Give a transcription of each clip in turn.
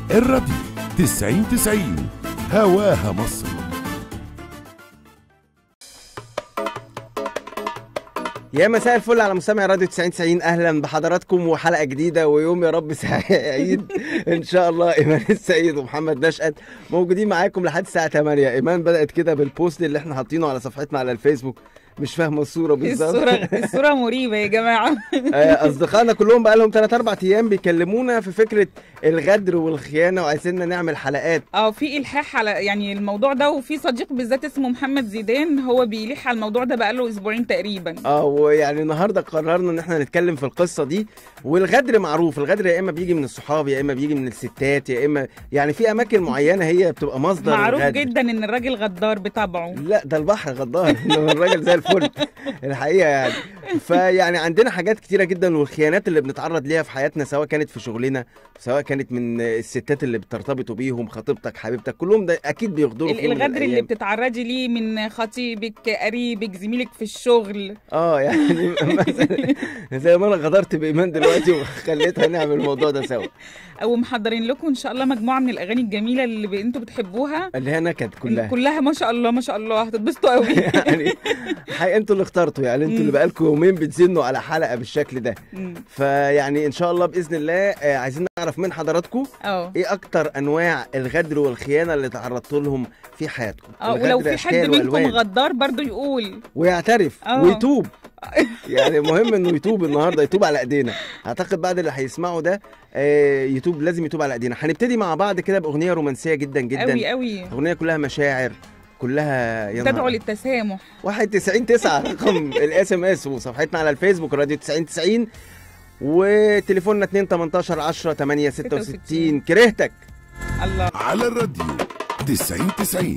الراديو 90 90 هواها مصر يا مساء الفل على مستمع راديو 90 90 اهلا بحضراتكم وحلقه جديده ويوم يا رب سعيد ان شاء الله ايمان السيد ومحمد نشأت موجودين معاكم لحد الساعه 8 ايمان بدات كده بالبوست اللي احنا حاطينه على صفحتنا على الفيسبوك مش فاهمه الصوره بالظبط الصورة الصورة مريبة يا جماعة آه، اصدقائنا كلهم بقى لهم 3 4 ايام بيكلمونا في فكره الغدر والخيانه وعايزيننا نعمل حلقات اه في الحاح على يعني الموضوع ده وفي صديق بالذات اسمه محمد زيدان هو بيلح على الموضوع ده بقاله اسبوعين تقريبا اه ويعني النهارده قررنا ان احنا نتكلم في القصه دي والغدر معروف الغدر يا اما بيجي من الصحاب يا اما بيجي من الستات يا اما يعني في اماكن معينه هي بتبقى مصدر معروف الغدر. جدا ان الراجل غدار بطبعه لا ده البحر غدار إنما الراجل زي الفل الحقيقه يعني فيعني عندنا حاجات كتيره جدا والخيانات اللي بنتعرض ليها في حياتنا سواء كانت في شغلنا سواء كانت من الستات اللي بترتبطوا بيهم خطيبتك حبيبتك كلهم ده اكيد بيغدروا ال- في يوم من الغدر اللي الأيام. بتتعرضي ليه من خطيبك قريبك زميلك في الشغل اه يعني مثلا زي ما انا غدرت بايمان دلوقتي وخليتها نعمل الموضوع ده سوا او محضرين لكم ان شاء الله مجموعة من الاغاني الجميلة اللي ب- انتوا بتحبوها اللي هي نكد كلها كلها ما شاء الله ما شاء الله هتتبسطوا قوي يعني حقيقة انتوا اللي اخترتوا يعني انتوا اللي بقالكم يومين بتزنوا على حلقه بالشكل ده مم. فيعني ان شاء الله باذن الله آه، عايزين نعرف من حضراتكم اه ايه اكتر انواع الغدر والخيانه اللي تعرضتوا لهم في حياتكم اه الغدر ولو في حد أشكال منكم وألوان. غدار برضو يقول ويعترف اه. ويتوب يعني مهم انه يتوب النهارده يتوب على ايدينا اعتقد بعد اللي هيسمعوا ده آه، يتوب لازم يتوب على ايدينا هنبتدي مع بعض كده باغنيه رومانسيه جدا جدا قوي قوي اغنيه كلها مشاعر كلها يا تدعو نهار للتسامح 91 9 رقم الاس ام اس وصفحتنا على الفيسبوك راديو 90 90 وتليفوننا 2 18 10 8 66 كرهتك الله على الراديو 90 90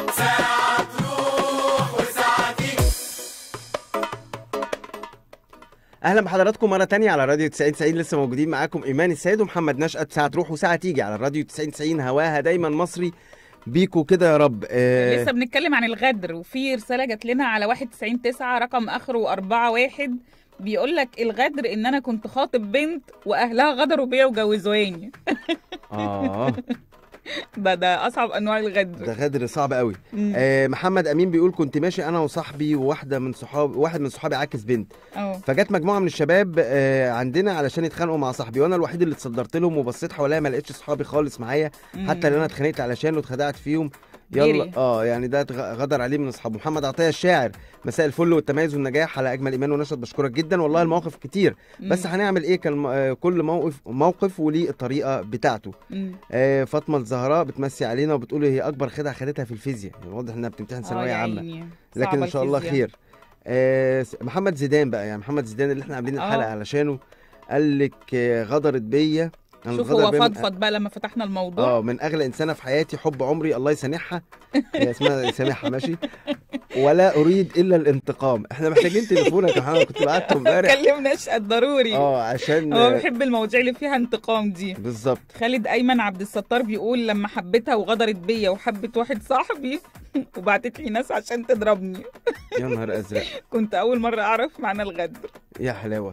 اهلا بحضراتكم مره تانية على راديو 90 90 لسه موجودين معاكم ايمان السيد ومحمد نشأت ساعه تروح وساعه تيجي على الراديو 90 90 هواها دايما مصري بيكو كده يا رب آه لسه بنتكلم عن الغدر وفي رساله جات لنا على 91 9 رقم اخره 4 1 بيقول لك الغدر ان انا كنت خاطب بنت واهلها غدروا بيا وجوزواني اه ده ده اصعب انواع الغدر ده غدر صعب قوي مم. آه محمد امين بيقول كنت ماشي انا وصاحبي وواحده من صحابي واحد من صحابي عاكس بنت اه فجت مجموعه من الشباب آه عندنا علشان يتخانقوا مع صاحبي وانا الوحيد اللي اتصدرت لهم وبصيت حواليا ما لقيتش صحابي خالص معايا حتى اللي انا اتخانقت علشانه واتخدعت فيهم يلا جري. اه يعني ده اتغ- غدر عليه من اصحابه محمد عطيه الشاعر مساء الفل والتميز والنجاح على اجمل ايمان ونشط بشكرك جدا والله المواقف كتير بس هنعمل ايه كان آه، كل موقف موقف وليه الطريقه بتاعته مم. آه فاطمه الزهراء بتمسي علينا وبتقول هي اكبر خدعه خدتها في الفيزياء يعني واضح انها بتمتحن آه ثانويه يا عامه عيني. لكن صعبة ان شاء الله الفيزياء. خير آه س- محمد زيدان بقى يعني محمد زيدان اللي احنا عاملين آه. الحلقه علشانه قال لك آه، غدرت بيا أنا شوف الغدر هو بيا من- فضفض بقى لما فتحنا الموضوع اه من اغلى انسانه في حياتي حب عمري الله يسامحها هي اسمها سامحها ماشي ولا اريد الا الانتقام احنا محتاجين تليفونك يا محمد كنت بعته امبارح كلمنا اشقد ضروري اه عشان هو بيحب المواضيع اللي فيها انتقام دي بالظبط خالد ايمن عبد الستار بيقول لما حبيتها وغدرت بيا وحبت واحد صاحبي وبعتت لي ناس عشان تضربني يا نهار ازرق كنت اول مره اعرف معنى الغدر يا حلاوه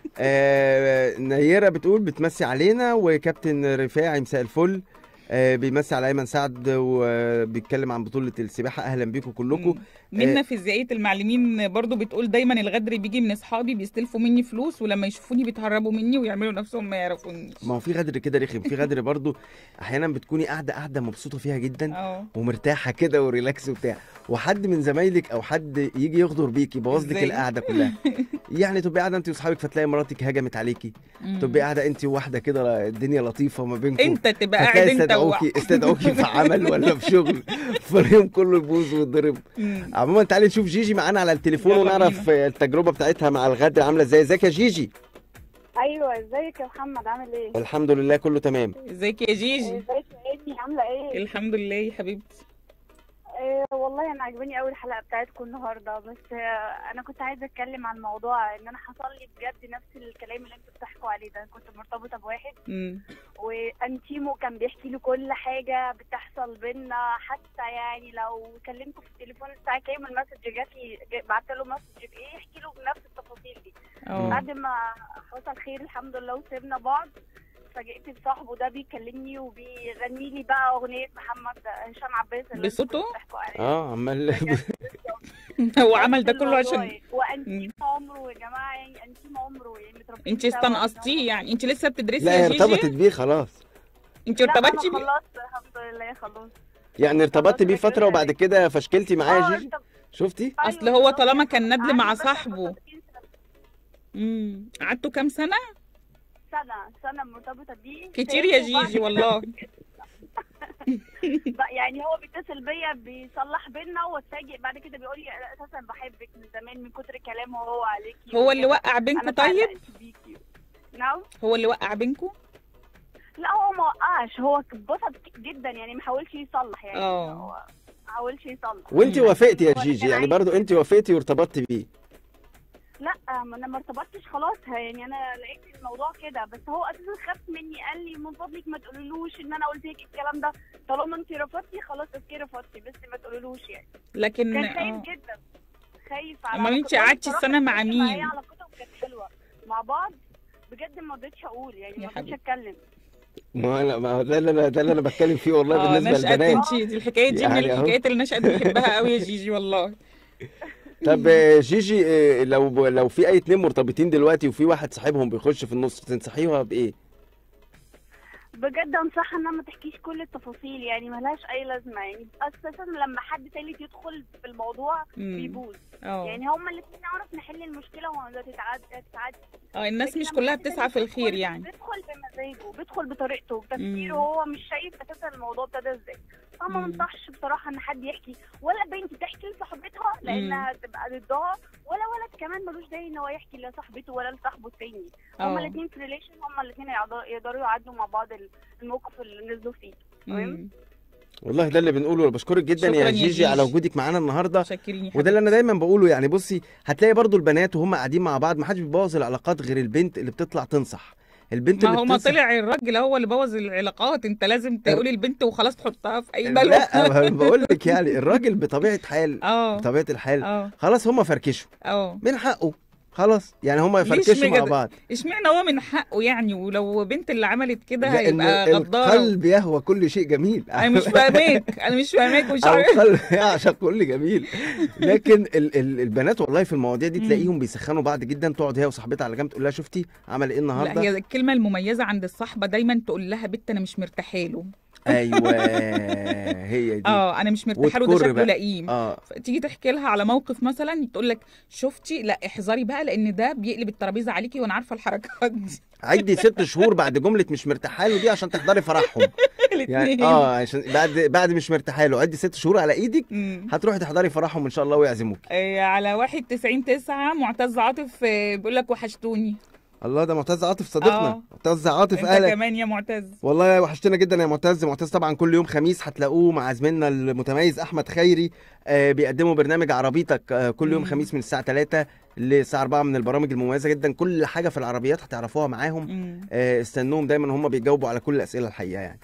آه نيره بتقول بتمسي علينا وكابتن رفاعي مساء الفل آه بيمسي على ايمن سعد وبيتكلم عن بطوله السباحه اهلا بيكم كلكم منا في زيايه المعلمين برضو بتقول دايما الغدر بيجي من اصحابي بيستلفوا مني فلوس ولما يشوفوني بيتهربوا مني ويعملوا نفسهم ما يعرفونيش ما هو في غدر كده رخم في غدر برضو احيانا بتكوني قاعده قاعده مبسوطه فيها جدا اه ومرتاحه كده وريلاكس وبتاع وحد من زمايلك او حد يجي يغدر بيكي يبوظ لك إزاي؟ القعده كلها يعني تبقي قاعده انت واصحابك فتلاقي مراتك هجمت عليكي مم. تبقي قاعده انت وواحده كده الدنيا لطيفه ما بينكم انت تبقى قاعد فتلاقي انت استدعوكي استدعوكي في عمل ولا في شغل فاليوم كله يبوظ ويتضرب مم. عموما تعالي نشوف جيجي معانا على التليفون يلا ونعرف التجربه بتاعتها مع الغدر عامله ازاي ازيك يا جيجي ايوه ازيك يا محمد عامل ايه؟ الحمد لله كله تمام ازيك يا جيجي ازيك يا ابني عامله ايه؟ الحمد لله يا حبيبتي إيه والله انا عجباني قوي الحلقه بتاعتكم النهارده بس آه، انا كنت عايزه اتكلم عن موضوع ان انا حصل لي بجد نفس الكلام اللي انتوا بتحكوا عليه ده كنت مرتبطه بواحد مم. وانتيمو كان بيحكي لي كل حاجه بتحصل بينا حتى يعني لو كلمته في التليفون الساعه كام المسج جات لي بعت له مسج بايه يحكي له بنفس التفاصيل دي اه بعد ما حصل خير الحمد لله وسيبنا بعض اتفاجئت بصاحبه ده بيكلمني وبيغني لي بقى اغنيه محمد هشام عباس اللي بصوته؟ انتوا بتحكوا عليها. اه عمال هو عمل ده كله والله. عشان وانتيم عمره يا جماعه يعني انتيم عمره يعني متربيين انت سوا. استنقصتيه يعني انت لسه بتدرسي لا يا هي ارتبطت جيجي بيه خلاص انت لا انا ارتبطتي بيه خلصت الحمد لله خلاص يعني ارتبطت بيه خلاص فتره وبعد كده فشكلتي معاه اه يا جيجي ارتب- شفتي أصل أيوة هو بالظبط. طالما كان ندل قعدنا مع بس صاحبه. مرتبطين امم قعدتوا كام سنه سنه سنه مرتبطه بيه كتير يا وبعد جيجي كده والله بقى يعني هو بيتصل بيا بيصلح بينا واتفاجئ بعد كده بيقول لي انا اساسا بحبك من زمان من كتر كلامه هو عليكي هو اللي وكده. وقع بينكم انا طيب اتعلقت بيكي نعم هو اللي وقع بينكم لا هو ما وقعش هو اتبسط جدا يعني ما حاولش يصلح يعني اه. هو ما حاولش يصلح وانت مم. وافقتي يا هو جيجي كان يعني عايز- برضو انت وافقتي وارتبطت بيه لا ما انا ما ارتبطتش خلاص يعني انا لقيت الموضوع كده بس هو اساسا خاف مني قال لي من فضلك ما تقوليلوش ان انا قلت لك الكلام ده طالما انت رفضتي خلاص اوكي رفضتي بس ما تقوليلوش يعني لكن كان آه. خايف جدا خايف على أمال انت علاقتهم. قعدتي بصراحة السنة مع معايا مين؟ علاقتهم كانت حلوه مع بعض بجد ما رضيتش اقول يعني يا ما رضيتش حبيبي. اتكلم ما انا ما ده اللي انا ده اللي انا بتكلم فيه والله اه بالنسبه نشأت للبنات انت دي الحكايه دي من يعني أهو. الحكايات اللي نشأت بحبها قوي يا جيجي والله طب آه، جيجي آه، لو لو في اي اتنين مرتبطين دلوقتي وفي واحد صاحبهم بيخش في النص تنصحيها بايه؟ بجد انصحها انها ما تحكيش كل التفاصيل يعني ملهاش اي لازمه يعني اساسا لما حد تالت يدخل في الموضوع مم. بيبوظ اه يعني هما الاثنين نعرف نحل المشكله وما تتعدى تتعدى اه الناس لكن مش لما كلها حد تاني بتسعى في بيدخل- الخير يعني بيدخل بمزاجه بيدخل بطريقته بتفكيره مم. هو مش شايف اساسا الموضوع ابتدى ازاي فما مم. انصحش بصراحه ان حد يحكي ولا بنت تحكي لصاحبتها لانها تبقى ضدها ولا ولد كمان ملوش داعي ان هو يحكي لصاحبته ولا لصاحبه التاني هما اه الاثنين في ريليشن هما الاثنين يقدروا يعدوا مع بعض الموقف اللي نزلوا فيه تمام مم. والله ده اللي بنقوله بشكرك جدا شكراً يا يا جيجي جيجي. على وجودك معانا النهارده شاكرين يا وده اللي انا حبيبتي. دايما بقوله يعني بصي هتلاقي برضو البنات وهم قاعدين مع بعض ما حدش بيبوظ العلاقات غير البنت اللي بتطلع تنصح البنت ما اللي هو ما بتنصح طلع الراجل هو اللي بوظ العلاقات انت لازم تقولي البنت وخلاص تحطها في اي لا بلوه بقول لك يعني الراجل بطبيعه حال اه بطبيعه الحال اه خلاص هم فركشوا اه من حقه خلاص يعني هم ليش يفركشوا مع بجد؟ بعض اشمعنى هو من حقه يعني ولو بنت اللي عملت كده لان هيبقى غداره القلب يهوى كل شيء جميل انا مش فاهماك انا مش فاهماك ومش او عارف القلب يعشق كل جميل لكن ال ال البنات والله في المواضيع دي مم. تلاقيهم بيسخنوا بعض جدا تقعد هي وصاحبتها على جنب تقول لها شفتي عمل ايه لا النهارده هي الكلمه المميزه عند الصحبه دايما تقول لها بنت انا مش مرتاحه له ايوه هي دي اه انا مش مرتاحه له ده وتكر شكله بقى. لئيم اه تيجي تحكي لها على موقف مثلا تقول لك شفتي لا احذري بقى لان ده بيقلب الترابيزه عليكي وانا عارفه الحركات دي عدي ست شهور بعد جمله مش مرتاحه له دي عشان تحضري فرحهم يعني الاثنين اه عشان بعد بعد مش مرتاحه له عدي ست شهور على ايدك هتروحي تحضري فرحهم ان شاء الله ويعزموك على واحد تسعين تسعة معتز عاطف آه، بيقول لك وحشتوني الله ده معتز عاطف صديقنا آه. معتز عاطف انت اهلا كمان يا معتز والله وحشتنا جدا يا معتز معتز طبعا كل يوم خميس هتلاقوه مع زميلنا المتميز احمد خيري آه بيقدموا برنامج عربيتك آه كل يوم مم. خميس من الساعه 3 للساعه 4 من البرامج المميزه جدا كل حاجه في العربيات هتعرفوها معاهم مم. آه استنوهم دايما هم بيجاوبوا على كل الاسئله الحقيقه يعني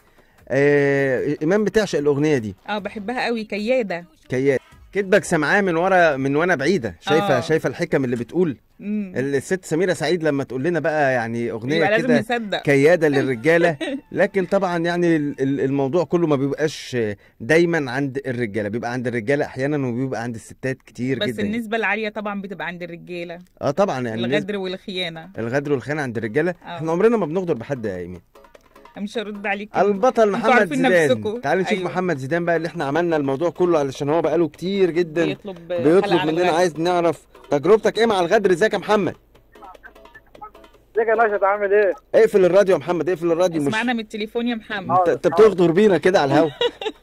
آه ايمان بتعشق الاغنيه دي اه بحبها قوي كياده كيات كدبك سمعاه من ورا من وانا بعيده شايفه آه. شايفه الحكم اللي بتقول مم. الست سميره سعيد لما تقول لنا بقى يعني اغنيه يبقى لازم كده نصدق كياده للرجاله لكن طبعا يعني ال- ال- الموضوع كله ما بيبقاش دايما عند الرجاله بيبقى عند الرجاله احيانا وبيبقى عند الستات كتير بس جدا النسبه العاليه طبعا بتبقى عند الرجاله اه طبعا يعني النسبة- الغدر والخيانه الغدر والخيانه عند الرجاله آه. احنا عمرنا ما بنغدر بحد يا ايمين مش هرد عليك البطل انتوا محمد عارفين زيدان نفسكوا. تعالي نشوف أيوة. محمد زيدان بقى اللي احنا عملنا الموضوع كله علشان هو بقاله كتير جدا بيطلب بيطلب حلقة عن مننا الغدر. عايز نعرف تجربتك ايه مع الغدر ازيك يا محمد ازيك يا نشأت عامل ايه؟ اقفل الراديو يا محمد اقفل الراديو مش اسمعنا من التليفون يا محمد انت انت بتغدر بينا كده على الهوا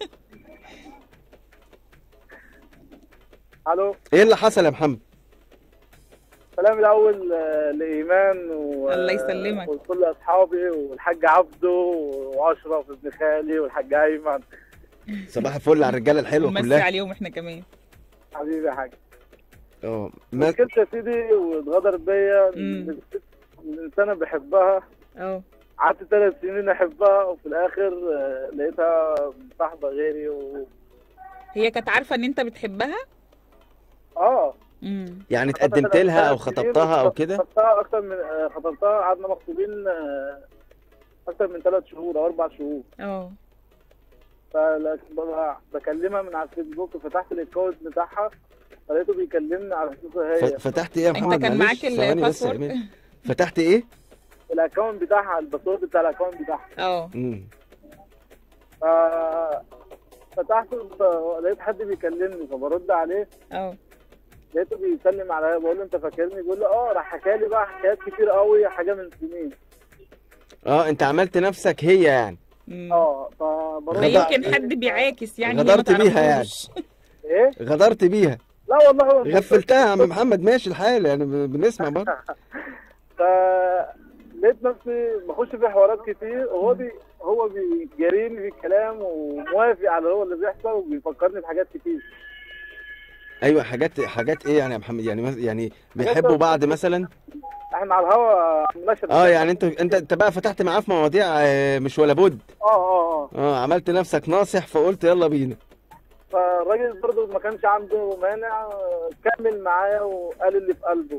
الو ايه اللي حصل يا محمد سلام الاول آه، لايمان و الله يسلمك. وكل اصحابي والحاج عبده واشرف ابن خالي والحاج ايمن صباح الفل على الرجاله الحلوه نمسي كلها عليهم احنا كمان حبيبي يا حاج اه ما مشكلتي يا سيدي واتغدر بيا مم. من ست- من انسانه بحبها اه قعدت ثلاث سنين احبها وفي الاخر آه، لقيتها صاحبه غيري و هي كانت عارفه ان انت بتحبها اه امم يعني اتقدمت لها او خطبتها او كده خطبتها اكتر من آه، خطبتها قعدنا مخطوبين آه، اكتر من ثلاث شهور او اربع شهور اه فبكلمها من على الفيسبوك فتحت الاكونت بتاعها فلقيته بيكلمني على اساسه هي ف- فتحت ايه يا انت محمد كان معلش، معاك ثواني بس يا الباسورد أمين. فتحت ايه الاكونت بتاعها الباسورد بتاع الاكونت بتاعها اه مم. ف فتحته لقيت حد بيكلمني فبرد عليه اه لقيته بيسلم عليا بقول له انت فاكرني بيقول لي اه راح حكى لي بقى حكايات كتير قوي حاجه من سنين اه انت عملت نفسك هي يعني مم. اه فبرد ما غدر- يمكن حد بيعاكس يعني هي غدرت ما بيها يعني. تعرفوش. ايه غدرت بيها لا والله هو غفلتها يا عم محمد ماشي الحال يعني ب- بنسمع برضه ف لقيت نفسي بخش في حوارات كتير وهو بي هو بيجاريني في الكلام وموافق على هو اللي بيحصل وبيفكرني بحاجات كتير ايوه حاجات حاجات ايه يعني يا محمد يعني مس- يعني بيحبوا بعض مثلا احنا على الهوا نشر اه يعني انت انت انت بقى فتحت معاه في مواضيع آه، مش ولا بد اه اه اه اه عملت نفسك ناصح فقلت يلا بينا فالراجل برضه ما كانش عنده مانع كمل معايا وقال اللي في قلبه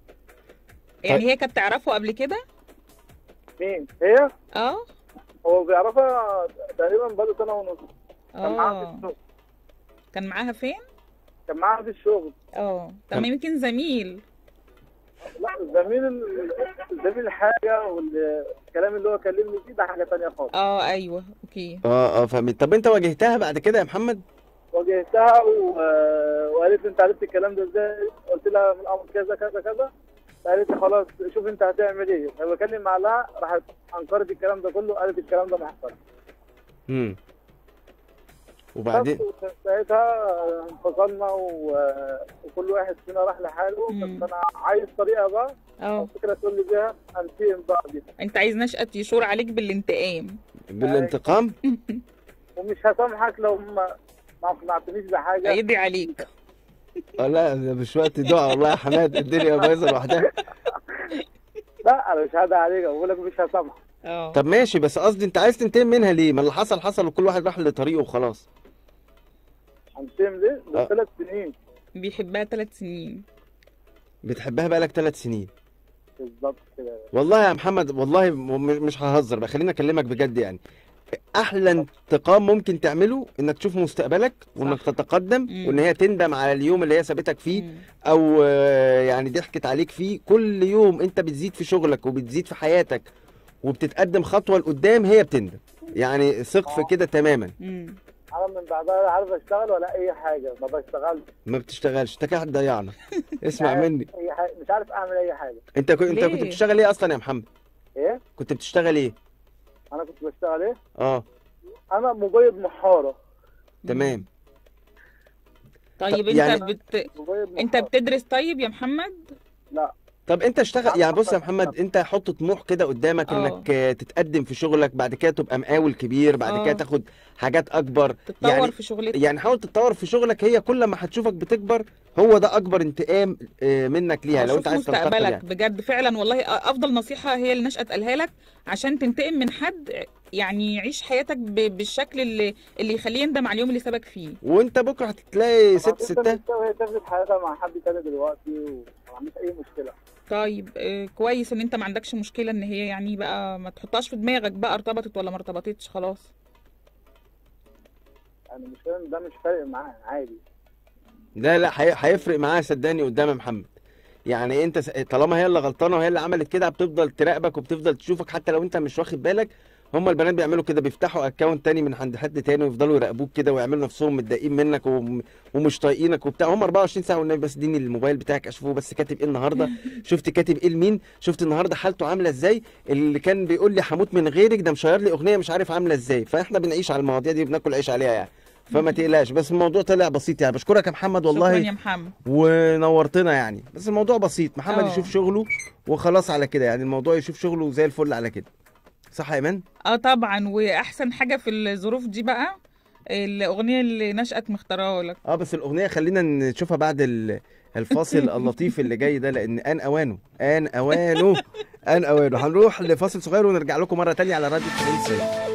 يعني هي كانت تعرفه قبل كده مين هي اه هو بيعرفها تقريبا بقاله سنه ونص كان معاها في اه الشغل كان معاها فين كان معاها في الشغل اه طب طب- ما يمكن زميل لا زميل ال- زميل حاجه والكلام اللي هو كلمني فيه ده حاجه تانية خالص اه ايوه اوكي اه اه فهمت طب انت واجهتها بعد كده يا محمد واجهتها و... وقالت لي انت عرفت الكلام ده ازاي؟ قلت لها من امر كذا كذا كذا قالت لي خلاص شوف انت هتعمل ايه لما بكلم مع لها راحت انكرت الكلام ده كله قالت الكلام ده ما حصلش امم وبعدين بس ساعتها انفصلنا و... وكل واحد فينا راح لحاله مم. بس انا عايز طريقه بقى اه الفكره تقول لي بيها انتقم بقى بيها انت عايز نشأة يشور عليك بالانتقام بالانتقام ومش هسامحك لو ما ما اقنعتنيش بحاجه هيدي عليك اه لا ده مش وقت دعاء والله يا حماد الدنيا بايظه لوحدها لا انا مش هدى عليك بقول لك مش هسامحك اه طب ماشي بس قصدي انت عايز تنتقم منها ليه ما اللي حصل حصل وكل واحد راح لطريقه وخلاص هنتقم ليه؟ آه. ده ثلاث سنين بيحبها ثلاث سنين بتحبها بقالك ثلاث سنين بالظبط كده والله يا محمد والله م- مش ههزر بقى خليني اكلمك بجد يعني احلى انتقام ممكن تعمله انك تشوف مستقبلك وانك صح. تتقدم مم. وان هي تندم على اليوم اللي هي سابتك فيه مم. او آه، يعني ضحكت عليك فيه كل يوم انت بتزيد في شغلك وبتزيد في حياتك وبتتقدم خطوه لقدام هي بتندم يعني ثق في كده تماما مم. انا من بعدها لا عارف اشتغل ولا اي حاجه ما بشتغلش ما بتشتغلش انت كده هتضيعنا اسمع عارف مني اي حاجه مش عارف اعمل اي حاجه انت كنت انت ليه؟ كنت بتشتغل ايه اصلا يا محمد ايه كنت بتشتغل ايه انا كنت بشتغل ايه اه انا مبيض محاره تمام طيب طب انت يعني- بت... مبيض انت محارة. بتدرس طيب يا محمد لا طب انت اشتغل يعني بص يا محمد انت حط طموح كده قدامك اه. انك آه، تتقدم في شغلك بعد كده تبقى مقاول كبير بعد اه. كده تاخد حاجات اكبر تتطور يعني في شغلتك يعني حاول تتطور في شغلك هي كل ما هتشوفك بتكبر هو ده اكبر انتقام آه، منك ليها لو شوف انت عايز تنتقل مستقبلك يعني بجد فعلا والله افضل نصيحه هي اللي نشأت قالها لك عشان تنتقم من حد يعني يعيش حياتك ب... بالشكل اللي اللي يخليه يندم على اليوم اللي سابك فيه وانت بكره هتلاقي ست أنا ستات لسه وهي تفرض حياتها مع حد تاني دلوقتي وما عنديش اي مشكله طيب آه، كويس ان انت ما عندكش مشكله ان هي يعني بقى ما تحطهاش في دماغك بقى ارتبطت ولا ما ارتبطتش خلاص يعني المشكله ان ده مش فارق معاها عادي لا لا هي- هيفرق معاها صدقني قدام يا محمد يعني انت س- طالما هي اللي غلطانه وهي اللي عملت كده بتفضل تراقبك وبتفضل تشوفك حتى لو انت مش واخد بالك هم البنات بيعملوا كده بيفتحوا اكونت تاني من عند حد تاني ويفضلوا يراقبوك كده ويعملوا نفسهم متضايقين منك وم- ومش طايقينك وبتاع هم 24 ساعه والنبي بس اديني الموبايل بتاعك اشوفه بس كاتب ايه النهارده شفت كاتب ايه لمين شفت النهارده حالته عامله ازاي اللي كان بيقول لي هموت من غيرك ده مشير لي اغنيه مش عارف عامله ازاي فاحنا بنعيش على المواضيع دي وبناكل عيش عليها يعني فما تقلقش بس الموضوع طلع بسيط يعني بشكرك يا محمد والله شكرا يا محمد ونورتنا يعني بس الموضوع بسيط محمد اه. يشوف شغله وخلاص على كده يعني الموضوع يشوف شغله زي الفل على كده صح يا ايمان اه طبعا واحسن حاجه في الظروف دي بقى الاغنيه اللي نشأت مختارها لك اه بس الاغنيه خلينا نشوفها بعد ال- الفاصل اللطيف اللي جاي ده لان ان اوانه ان اوانه ان اوانه هنروح لفاصل صغير ونرجع لكم مره تانية على راديو 90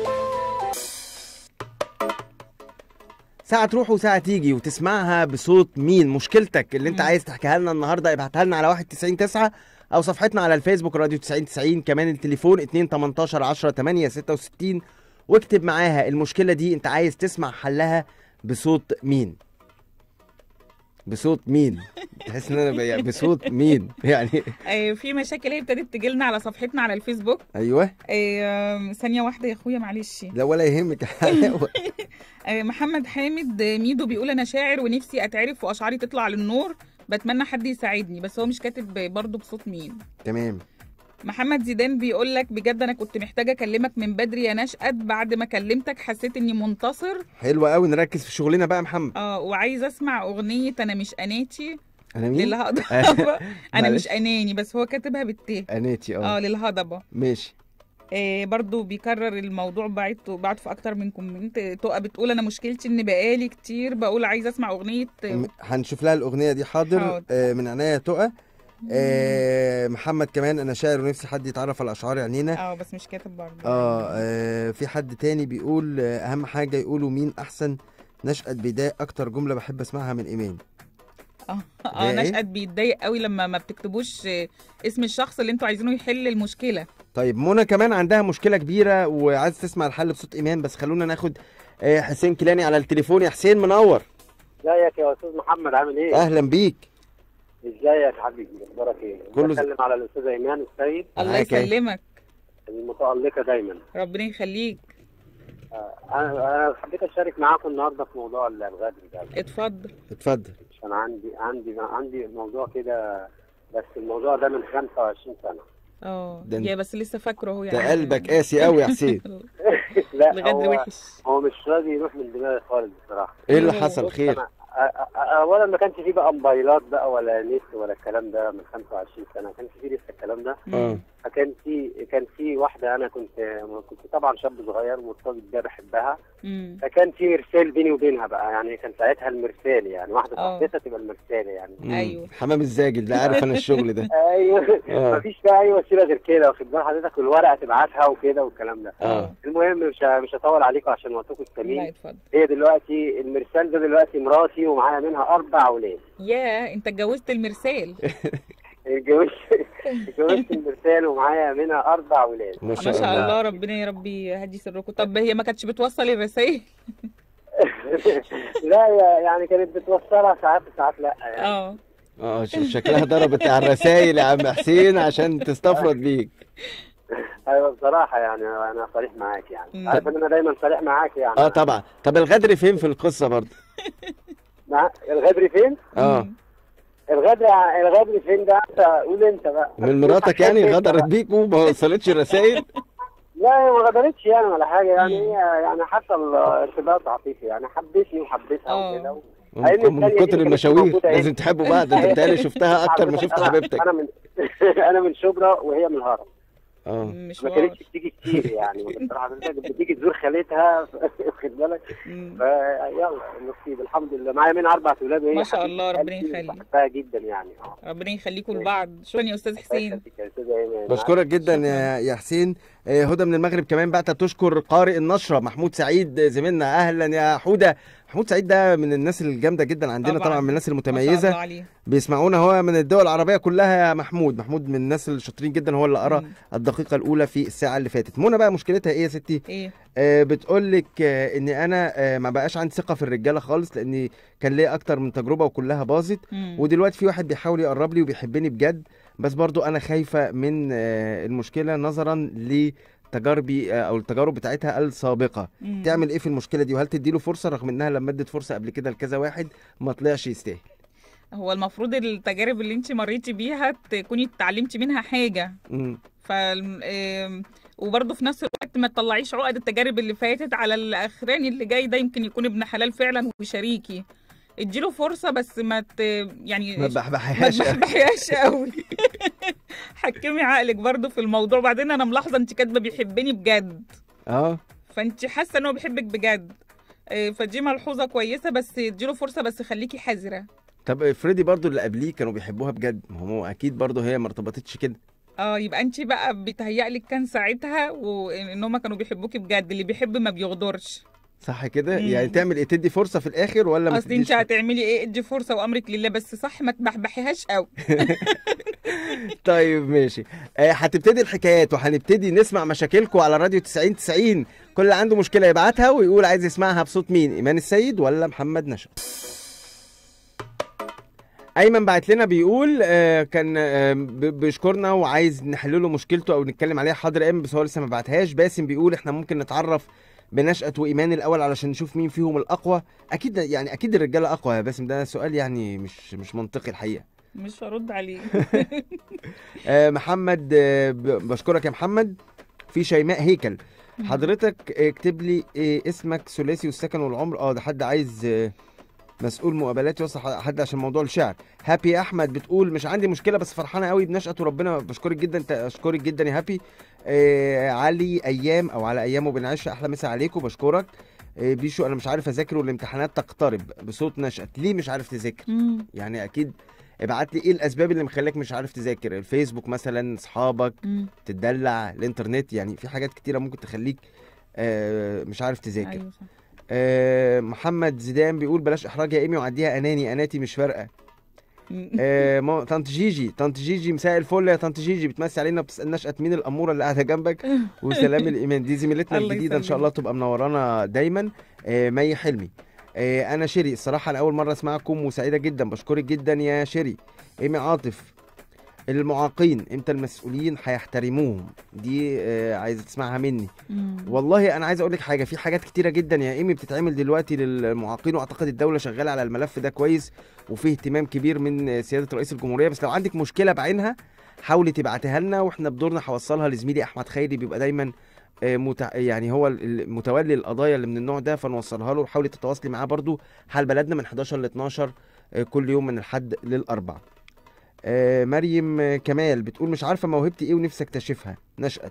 ساعة تروح وساعة تيجي وتسمعها بصوت مين مشكلتك اللي انت مم. عايز تحكيها لنا النهارده ابعتها لنا على 199 9 او صفحتنا على الفيسبوك راديو 9090 كمان التليفون 2 18 10 8 66 واكتب معاها المشكله دي انت عايز تسمع حلها بصوت مين بصوت مين تحس ان انا ب- يعني بصوت مين يعني آه، في مشاكل هي ابتدت تجي لنا على صفحتنا على الفيسبوك ايوه آه، ثانيه واحده يا اخويا معلش لا ولا يهمك آه، محمد حامد آه، ميدو بيقول انا شاعر ونفسي اتعرف واشعاري تطلع للنور بتمنى حد يساعدني بس هو مش كاتب برضه بصوت مين تمام محمد زيدان بيقول لك بجد انا كنت محتاجه اكلمك من بدري يا نشأت بعد ما كلمتك حسيت اني منتصر حلو قوي نركز في شغلنا بقى يا محمد اه وعايز اسمع اغنيه انا مش اناتي انا مين للهضبه انا معلش. مش اناني بس هو كاتبها بالت اناتي اه اه للهضبه ماشي آه برضو بيكرر الموضوع بعته بعته في اكتر من كومنت تقى بتقول انا مشكلتي ان بقالي كتير بقول عايزه اسمع اغنيه م- هنشوف لها الاغنيه دي حاضر حاضر. آه من عناية تقى آه محمد كمان انا شاعر ونفسي حد يتعرف على اشعار عنينا اه بس مش كاتب برضو آه, اه في حد تاني بيقول آه اهم حاجه يقولوا مين احسن نشأت بداية اكتر جمله بحب اسمعها من ايمان اه ده اه إيه؟ نشأت بيتضايق قوي لما ما بتكتبوش آه، اسم الشخص اللي انتوا عايزينه يحل المشكله طيب منى كمان عندها مشكله كبيره وعايز تسمع الحل بصوت ايمان بس خلونا ناخد آه حسين كيلاني على التليفون يا حسين منور ازيك يا استاذ محمد عامل ايه؟ اهلا بيك ازيك يا حبيبي اخبارك ايه؟ كله ز- بتكلم على الاستاذ ايمان السيد الله معاك أهي. يسلمك المتالقه دايما ربنا يخليك آه، انا انا حبيت اشارك معاكم النهارده في موضوع الغدر ده اتفضل اتفضل عشان عندي عندي عندي موضوع كده بس الموضوع ده من 25 سنه اه ده انت- يا بس لسه فاكره اهو ده قلبك قاسي قوي يا حسين لا بجد هو وحش هو مش راضي يروح من دماغي خالص بصراحه ايه اللي هو حصل بص خير أنا أ- أ- اولا ما كانش فيه بقى موبايلات بقى ولا نت ولا الكلام ده من 25 سنه ما كانش فيه لسه الكلام ده اه فكان في كان في واحده انا كنت كنت طبعا شاب صغير مرتبط بيها بحبها مم. فكان في مرسال بيني وبينها بقى يعني كان ساعتها المرسال يعني واحده آه. صاحبتها تبقى المرسال يعني مم. أيوه. حمام الزاجل ده عارف انا الشغل ده ايوه آه. مفيش بقى اي وسيله غير كده واخد بال حضرتك والورقه تبعتها وكده والكلام ده اه المهم مش ه- مش هطول عليكم عشان وقتكم لا الثمين اتفضل هي دلوقتي المرسال ده دلوقتي مراتي ومعايا منها اربع اولاد يا انت اتجوزت المرسال اتجوزت اتجوزت المرسال ومعايا منها اربع اولاد ما ما شاء شاء الله الله ربنا يا ربي يهدي سركم طب هي ما كانتش بتوصل الرسائل لا يا- يعني كانت بتوصلها ساعات وساعات لا يعني اه اه ش- شكلها ضربت على الرسايل يا عم حسين عشان تستفرد بيك ايوه بصراحه يعني انا صريح معاك يعني مم. عارف ان انا دايما صريح معاك يعني اه طبعا طب الغدر فين في القصه برضه مع... الغدر فين؟ اه الغدر الغدر فين ده انت قول انت بقى من مراتك يعني غدرت بيك وما وصلتش الرسايل لا هي ما غدرتش يعني ولا حاجه يعني مم. هي يعني حصل ارتباط عاطفي يعني حبتني وحبيتها آه. وكده من من كتر المشاوير لازم تحبوا بعض انت بتهيألي شفتها اكتر ما شفت أنا- حبيبتك انا من انا من شبرا وهي من الهرم اه ما مشوار كانتش بتيجي كتير يعني بصراحه حضرتك بتيجي تزور خالتها واخد بالك مم. فيلا النصيب الحمد لله معايا من اربع اولاد وهي ما شاء حبيبة الله، ربنا قلبي يخليك. وبحبها جدا يعني اه ربنا يخليكم لبعض شكرا يا استاذ حسين يخليك يا أستاذ أيمن. بشكرك جدا شكراً. يا يا حسين آه، هدى من المغرب كمان بعت تشكر قارئ النشره محمود سعيد آه، زميلنا اهلا يا حوده محمود سعيد ده من الناس الجامده جدا عندنا طبعاً. طبعا من الناس ما شاء المتميزه الله عليه بيسمعونا هو من الدول العربيه كلها يا محمود محمود من الناس الشاطرين جدا هو اللي قرا مم. الدقيقه الاولى في الساعه اللي فاتت منى بقى مشكلتها ايه يا ستي ايه آه بتقول لك آه ان انا آه ما بقاش عندي ثقه في الرجاله خالص لاني كان ليا اكتر من تجربه وكلها باظت مم. ودلوقتي في واحد بيحاول يقرب لي وبيحبني بجد بس برضو انا خايفه من آه المشكله نظرا لتجاربي آه او التجارب بتاعتها السابقه مم. تعمل ايه في المشكله دي وهل تديله فرصه رغم انها لما ادت فرصه قبل كده لكذا واحد ما طلعش يستاهل هو المفروض التجارب اللي انت مريتي بيها تكوني اتعلمتي منها حاجه مم. ف آم، وبرضه في نفس الوقت ما تطلعيش عقد التجارب اللي فاتت على الاخراني اللي جاي ده يمكن يكون ابن حلال فعلا وشريكي اديله فرصه بس ما ت... يعني ما ما بحبحهاش تبحبحيهاش قوي حكمي عقلك برضه في الموضوع بعدين انا ملاحظه انت كاتبه بيحبني بجد اه فانت حاسه ان هو بيحبك بجد آه، فدي ملحوظه كويسه بس اديله فرصه بس خليكي حذره طب افرضي برضو اللي قبليه كانوا بيحبوها بجد ما هو اكيد برضو هي ما ارتبطتش كده اه يبقى انت بقى بيتهيألك كان ساعتها وان هم كانوا بيحبوكي بجد اللي بيحب ما بيغدرش صح كده مم. يعني تعمل ايه تدي فرصه في الاخر ولا ما اصل انت تديش هتعملي ايه ادي فرصه وامرك لله بس صح ما تبحبحيهاش قوي طيب ماشي آه، هتبتدي الحكايات وهنبتدي نسمع مشاكلكم على راديو 90 90 كل اللي عنده مشكله يبعتها ويقول عايز يسمعها بصوت مين ايمان السيد ولا محمد نشا ايمن بعت لنا بيقول آه، كان آه، ب- بيشكرنا وعايز نحل له مشكلته او نتكلم عليها حاضر ايمن بس هو لسه ما بعتهاش باسم بيقول احنا ممكن نتعرف بنشأة وإيمان الأول علشان نشوف مين فيهم الأقوى أكيد يعني أكيد الرجالة أقوى يا باسم ده سؤال يعني مش مش منطقي الحقيقة مش هرد عليه آه، محمد آه، ب- بشكرك يا محمد في شيماء هيكل حضرتك آه، اكتب لي آه، اسمك ثلاثي والسكن والعمر اه ده حد عايز آه، مسؤول مقابلات يوصل ح- حد عشان موضوع الشعر هابي احمد بتقول مش عندي مشكله بس فرحانه قوي بنشأة وربنا بشكرك جدا انت اشكرك جدا يا هابي آه علي ايام او على ايام وبنعيشها احلى مسا عليكم بشكرك آه بيشو انا مش عارف اذاكر والامتحانات تقترب بصوت نشأة ليه مش عارف تذاكر مم. يعني اكيد ابعت لي ايه الاسباب اللي مخليك مش عارف تذاكر الفيسبوك مثلا اصحابك مم. تتدلع الانترنت يعني في حاجات كتيره ممكن تخليك آه، مش عارف تذاكر ايوه صح آه، محمد زيدان بيقول بلاش احراج يا ايمي وعديها اناني اناتي مش فارقه مم. آه، ما- طنط جيجي طنط جيجي مساء الفل يا طنط جيجي بتمسي علينا بتسالناش مين الاموره اللي قاعده جنبك وسلام الايمان دي زميلتنا الله الجديده ان شاء يسلمك. الله تبقى منورانا دايما آه، مي حلمي آه، انا شيري الصراحه انا اول مره اسمعكم وسعيده جدا بشكرك جدا يا شيري ايمي عاطف المعاقين امتى المسؤولين هيحترموهم دي آه، عايزه تسمعها مني مم. والله انا عايز اقول لك حاجه في حاجات كتيره جدا يا ايمي بتتعمل دلوقتي للمعاقين واعتقد الدوله شغاله على الملف ده كويس وفيه اهتمام كبير من سياده رئيس الجمهوريه بس لو عندك مشكله بعينها حاولي تبعتها لنا واحنا بدورنا هوصلها لزميلي احمد خيري بيبقى دايما آه، متع... يعني هو ال- متولي القضايا اللي من النوع ده فنوصلها له وحاولي تتواصلي معاه برضو حال بلدنا من 11 ل 12 آه، كل يوم من الحد للاربع آه، مريم آه، كمال بتقول مش عارفه موهبتي ايه ونفسي اكتشفها نشأت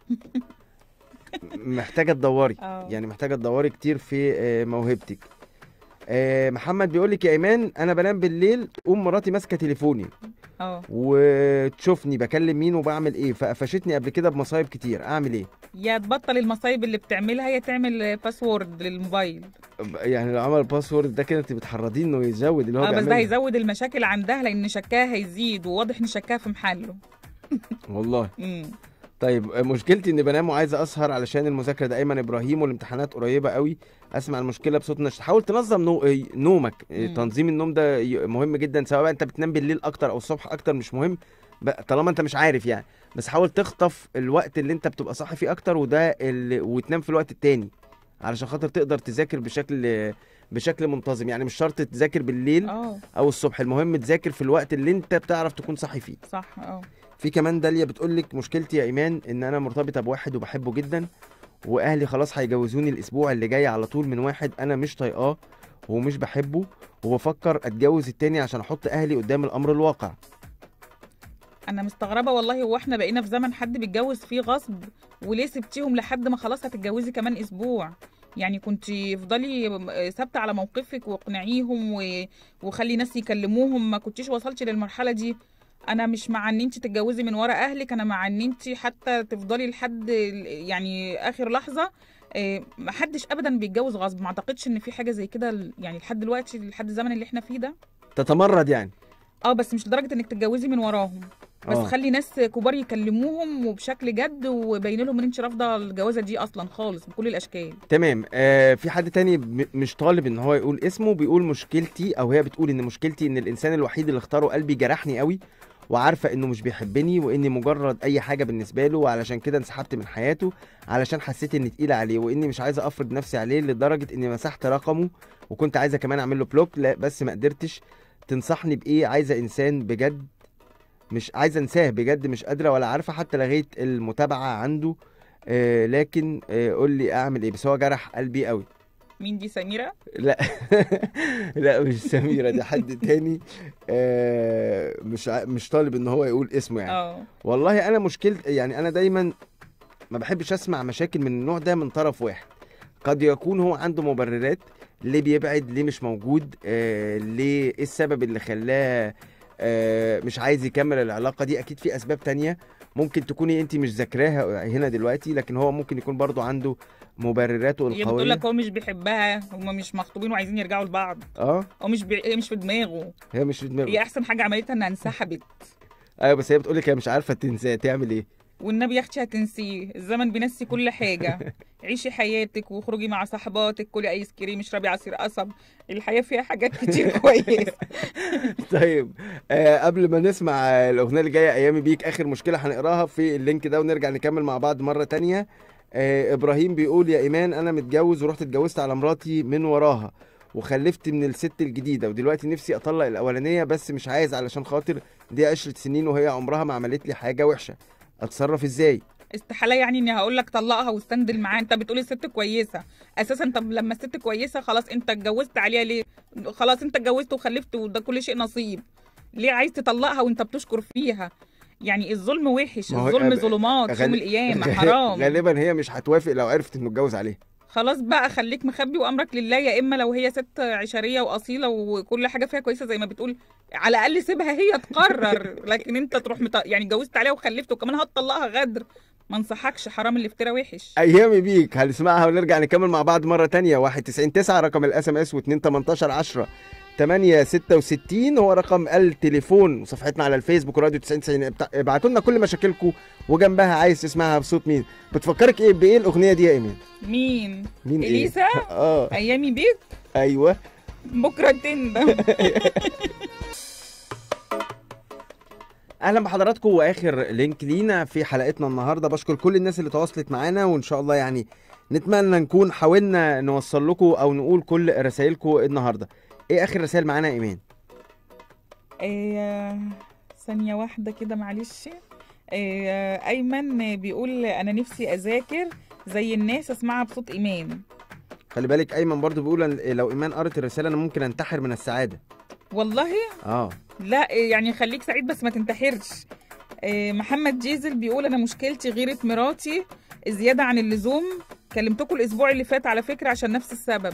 محتاجه تدوري اه يعني محتاجه تدوري كتير في آه، موهبتك آه، محمد بيقول لك يا ايمان انا بنام بالليل تقوم مراتي ماسكه تليفوني اه وتشوفني بكلم مين وبعمل ايه فقفشتني قبل كده بمصايب كتير اعمل ايه يا تبطل المصايب اللي بتعملها يا تعمل باسورد للموبايل يعني لو عمل باسورد ده كده انت بتحرضيه انه يزود اللي هو اه بس ده بيعمله هيزود المشاكل عندها لان شكاها هيزيد وواضح ان شكاها في محله والله مم. طيب آه، مشكلتي اني بنام وعايزه اسهر علشان المذاكره ده ايمن ابراهيم والامتحانات قريبه قوي اسمع المشكله بصوت نشط حاول تنظم نو... آه، نومك آه، مم. تنظيم النوم ده ي- مهم جدا سواء بقى انت بتنام بالليل اكتر او الصبح اكتر مش مهم بقى طالما انت مش عارف يعني بس حاول تخطف الوقت اللي انت بتبقى صاحي فيه اكتر وده اللي... وتنام في الوقت التاني علشان خاطر تقدر تذاكر بشكل بشكل منتظم يعني مش شرط تذاكر بالليل اه او الصبح المهم تذاكر في الوقت اللي انت بتعرف تكون صاحي فيه صح اه في كمان داليا بتقول لك مشكلتي يا ايمان ان انا مرتبطه بواحد وبحبه جدا واهلي خلاص هيجوزوني الاسبوع اللي جاي على طول من واحد انا مش طايقاه ومش بحبه وبفكر اتجوز التاني عشان احط اهلي قدام الامر الواقع انا مستغربه والله هو احنا بقينا في زمن حد بيتجوز فيه غصب وليه سبتيهم لحد ما خلاص هتتجوزي كمان اسبوع يعني كنت افضلي ثابته على موقفك واقنعيهم و... وخلي ناس يكلموهم ما كنتيش وصلتي للمرحله دي انا مش مع ان انت تتجوزي من ورا اهلك انا مع ان انت حتى تفضلي لحد ال- يعني اخر لحظه إيه، ما حدش ابدا بيتجوز غصب ما اعتقدش ان في حاجه زي كده ل- يعني لحد دلوقتي لحد الزمن اللي احنا فيه ده تتمرد يعني اه بس مش لدرجه انك تتجوزي من وراهم بس آه. خلي ناس كبار يكلموهم وبشكل جد وبين لهم ان انت رافضه الجوازه دي اصلا خالص بكل الاشكال تمام آه في حد تاني م- مش طالب ان هو يقول اسمه بيقول مشكلتي او هي بتقول ان مشكلتي ان الانسان الوحيد اللي اختاره قلبي جرحني قوي وعارفه انه مش بيحبني واني مجرد اي حاجه بالنسبه له وعلشان كده انسحبت من حياته علشان حسيت اني تقيله عليه واني مش عايزه افرض نفسي عليه لدرجه اني مسحت رقمه وكنت عايزه كمان اعمل له بلوك لا بس ما قدرتش تنصحني بايه عايزه انسان بجد مش عايزه انساه بجد مش قادره ولا عارفه حتى لغيت المتابعه عنده آه لكن آه قول لي اعمل ايه بس هو جرح قلبي قوي مين دي سميره لا لا مش سميرة دي حد تاني آه مش ع- مش طالب ان هو يقول اسمه يعني اه والله انا مشكلة يعني انا دايما ما بحبش اسمع مشاكل من النوع ده من طرف واحد قد يكون هو عنده مبررات ليه بيبعد ليه مش موجود آه ليه ايه السبب اللي خلاه آه مش عايز يكمل العلاقة دي اكيد في اسباب تانية ممكن تكوني انت مش ذاكراها هنا دلوقتي لكن هو ممكن يكون برضو عنده مبرراته هي بتقول القويه لك هو مش بيحبها هم مش مخطوبين وعايزين يرجعوا لبعض اه هو مش بي... هي مش في دماغه هي مش في هي دماغه احسن حاجه عملتها انها انسحبت ايوه بس هي بتقول لك هي مش عارفه تنسى تعمل ايه والنبي يا اختي هتنسيه الزمن بينسي كل حاجه عيشي حياتك واخرجي مع صحباتك كلي ايس كريم اشربي عصير قصب الحياه فيها حاجات كتير كويسه طيب آه قبل ما نسمع آه، الاغنيه اللي جايه ايامي بيك اخر مشكله هنقراها في اللينك ده ونرجع نكمل مع بعض مره تانية آه ابراهيم بيقول يا ايمان انا متجوز ورحت اتجوزت على مراتي من وراها وخلفت من الست الجديده ودلوقتي نفسي اطلق الاولانيه بس مش عايز علشان خاطر دي عشرة سنين وهي عمرها ما عملت لي حاجه وحشه اتصرف ازاي استحاله يعني اني هقول لك طلقها واستندل معاها انت بتقولي الست كويسه اساسا طب لما الست كويسه خلاص انت اتجوزت عليها ليه خلاص انت اتجوزت وخلفت وده كل شيء نصيب ليه عايز تطلقها وانت بتشكر فيها يعني الظلم وحش ما هو الظلم غ- ظلمات غال- يوم القيامه حرام غالبا هي مش هتوافق لو عرفت انه اتجوز عليها خلاص بقى خليك مخبي وامرك لله يا اما لو هي ست عشريه واصيله وكل حاجه فيها كويسه زي ما بتقول على الاقل سيبها هي تقرر لكن انت تروح مط... يعني اتجوزت عليها وخلفت وكمان هتطلقها غدر ما انصحكش حرام الافتراء وحش ايامي بيك هنسمعها ونرجع نكمل مع بعض مره تانية 199 رقم الاس ام اس و2 18 10 8 66 هو رقم التليفون وصفحتنا على الفيسبوك راديو 99 ابعتوا لنا كل مشاكلكم وجنبها عايز تسمعها بصوت مين بتفكرك ايه بايه الاغنيه دي يا ايمان مين مين ايه اليسا اه ايامي بيك ايوه بكره تندم اهلا بحضراتكم واخر لينك لينا في حلقتنا النهارده بشكر كل الناس اللي تواصلت معانا وان شاء الله يعني نتمنى نكون حاولنا نوصل لكم او نقول كل رسائلكم النهارده ايه اخر رسائل معانا يا ايمان إيه ثانيه واحده كده معلش إيه ايمن بيقول انا نفسي اذاكر زي الناس اسمعها بصوت ايمان خلي بالك ايمن برضو بيقول أن- لو ايمان قرت الرساله انا ممكن انتحر من السعاده والله اه لا يعني خليك سعيد بس ما تنتحرش آه، محمد جيزل بيقول انا مشكلتي غيرة مراتي زيادة عن اللزوم كلمتكم الاسبوع اللي فات على فكرة عشان نفس السبب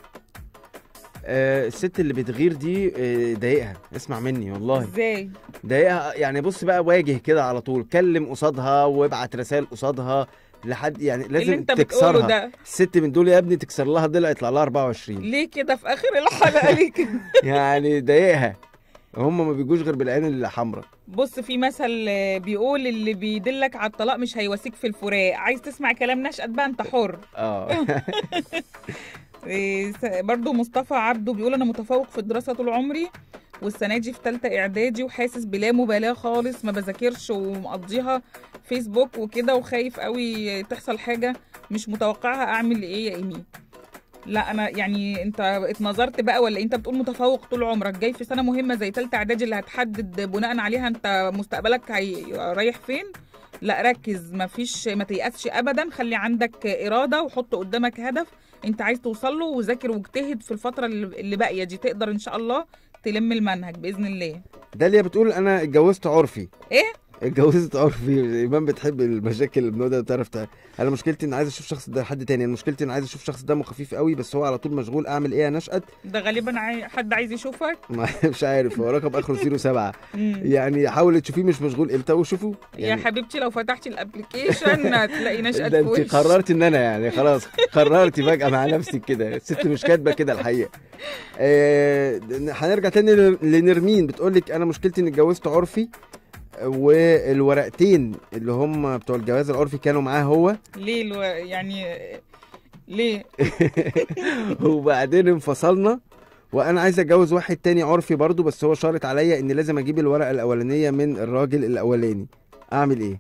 آه، الست اللي بتغير دي آه، ضايقها اسمع مني والله ازاي ضايقها يعني بص بقى واجه كده على طول كلم قصادها وابعت رسائل قصادها لحد يعني إيه اللي لازم انت بتقوله تكسرها ده الست من دول يا ابني تكسر لها ضلع يطلع لها 24 ليه كده في اخر الحلقة ليه كده يعني ضايقها هم ما بيجوش غير بالعين الحمراء بص في مثل آه، بيقول اللي بيدلك على الطلاق مش هيواسيك في الفراق عايز تسمع كلام نشأت بقى انت حر اه إيه، س- برضو مصطفى عبده بيقول انا متفوق في الدراسه طول عمري والسنه دي في ثالثه اعدادي وحاسس بلا مبالاه خالص ما بذاكرش ومقضيها فيسبوك وكده وخايف قوي تحصل حاجه مش متوقعها اعمل ايه يا ايمي لا انا يعني انت اتنظرت بقى ولا انت بتقول متفوق طول عمرك جاي في سنه مهمه زي ثالثه اعدادي اللي هتحدد بناء عليها انت مستقبلك هي رايح فين لا ركز ما فيش ما تيأسش ابدا خلي عندك اراده وحط قدامك هدف انت عايز توصل له وذاكر واجتهد في الفتره اللي اللي باقيه دي تقدر ان شاء الله تلم المنهج باذن الله داليا بتقول انا اتجوزت عرفي ايه اتجوزت عرفي ايمان بتحب المشاكل اللي بنقولها بتعرف تع- انا مشكلتي ان عايز اشوف شخص ده حد تاني انا مشكلتي ان عايز اشوف شخص دمه خفيف قوي بس هو على طول مشغول اعمل ايه يا نشأت ده غالبا عاي... حد عايز يشوفك ما- مش عارف هو رقم اخره 07 مم. يعني حاولي تشوفيه مش مشغول امتى وشوفه يا حبيبتي لو فتحتي الابلكيشن هتلاقي نشأت ده في انت وشك. قررت ان انا يعني خلاص قررتي فجأة مع نفسك كده الست مش كاتبه كده الحقيقه آه، هنرجع تاني ل- لنرمين بتقول لك انا مشكلتي اني اتجوزت عرفي والورقتين اللي هم بتوع الجواز العرفي كانوا معاه هو ليه الو... يعني ليه وبعدين انفصلنا وانا عايز اتجوز واحد تاني عرفي برضو بس هو شارط عليا ان لازم اجيب الورقه الاولانيه من الراجل الاولاني اعمل ايه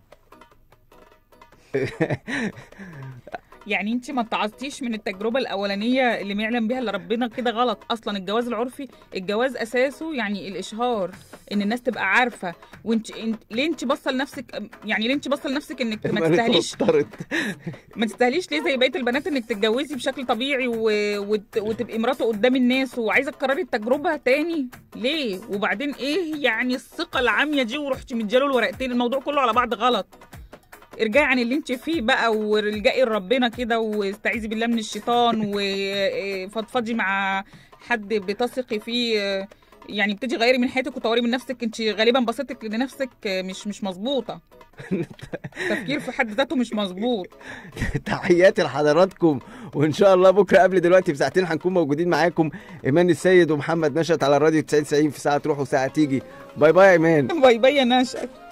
يعني انت ما تعظتيش من التجربه الاولانيه اللي ما يعلم بيها الا ربنا كده غلط اصلا الجواز العرفي الجواز اساسه يعني الاشهار ان الناس تبقى عارفه وانت انت ليه انت باصه لنفسك يعني ليه انت باصه لنفسك انك ما تستاهليش اتوترت. ما تستاهليش ليه زي بقيه البنات انك تتجوزي بشكل طبيعي و... وت... وتبقي مراته قدام الناس وعايزه تكرري التجربه تاني ليه وبعدين ايه يعني الثقه العاميه دي ورحتي مدياله الورقتين الموضوع كله على بعض غلط ارجعي عن اللي انت فيه بقى والجئي لربنا كده واستعيذي بالله من الشيطان وفضفضي مع حد بتثقي فيه يعني بتدي غيري من حياتك وطوري من نفسك انت غالبا بصيتك لنفسك مش مش مظبوطه تفكير في حد ذاته مش مظبوط تحياتي لحضراتكم وان شاء الله بكره قبل دلوقتي بساعتين هنكون موجودين معاكم ايمان السيد ومحمد نشأت على الراديو 90 90 في ساعه تروح وساعه تيجي باي باي يا ايمان باي باي يا نشأت